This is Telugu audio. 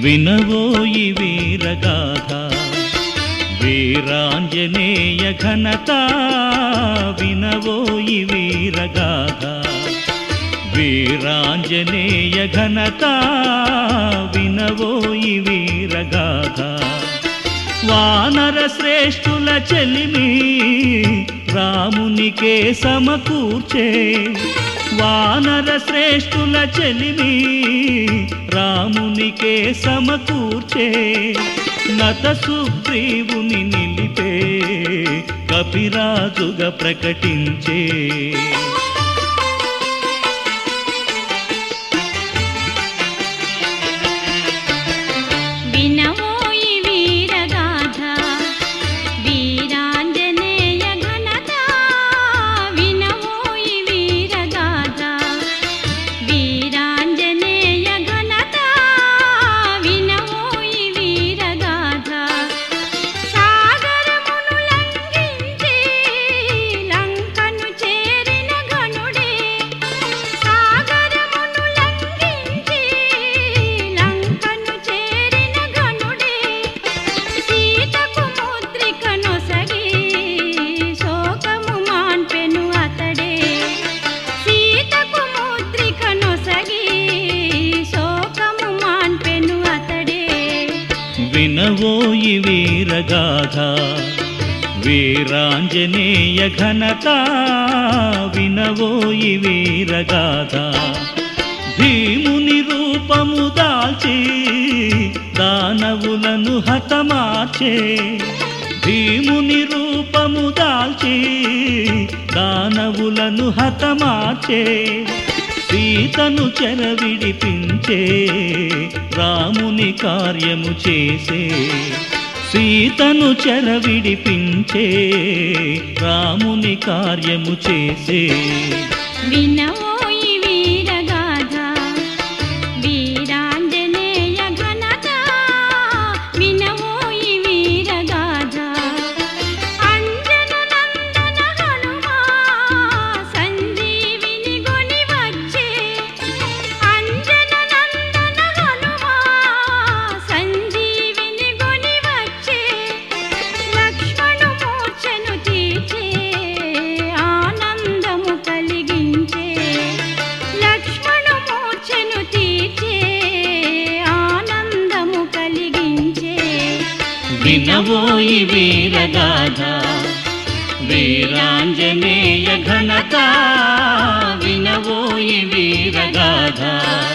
వినవోయి వీరగాథ వీరాంజనేయ ఘనత వినవోయి వీరగాథ వీరాంజనేయ ఘనత వినవోయి వీరగాథ వానర శ్రేష్ఠుల చెలిమి రామునికే సమకూర్చే వానర శ్రేష్ఠుల చెలిమి రామునికే సమకూర్చే నత సుగ్రీవుని నిలిపే కపిరాజుగా ప్రకటించే వినవోయి వీరగాథ వీరాంజనేయ ఘనత వినవోయి వీరగాథ వీరాంజనేయ ఘనత వినవోయి వీరగాథ సాగరమును లంఘించి లంకను చేరిన ఘనుడే సాగరమును లంఘించి లంకను చేరిన ఘనుడే సీతకు ముద్రిక నొసగి శోకము మాన్పెను అతడే సీతకు ముద్రిక నొసగి శోకము మాన్పెను అతడే వినవోయి వీరగాథ వీరాంజనేయ ఘనత వినవోయి వీరగాథ భీముని రూపము దాల్చి దానవులను హతమార్చే భీముని రూపము దాల్చి దానవులను హతమార్చే సీతను చెరవిడిపించే రాముని కార్యము చేసే సీతను చెరవిడిపించే రాముని కార్యము చేసే వినవోయి వీరగాథ వీరాంజనేయ ఘనత వినవోయి వీరగాథ అంజన నందన హనుమా సంజీవిని గొని వచ్చే అంజన నందన హనుమా సంజీవిని గొని వచ్చే లక్ష్మణు మూర్ఛను తీర్చే ఆనందము కలిగించే లక్ష్మణు మూర్ఛను తీర్చే ఆనందము కలిగించే వినవోయి వీరగాథ వీరాంజనేయ ఘనత వినవోయి వీరగాథ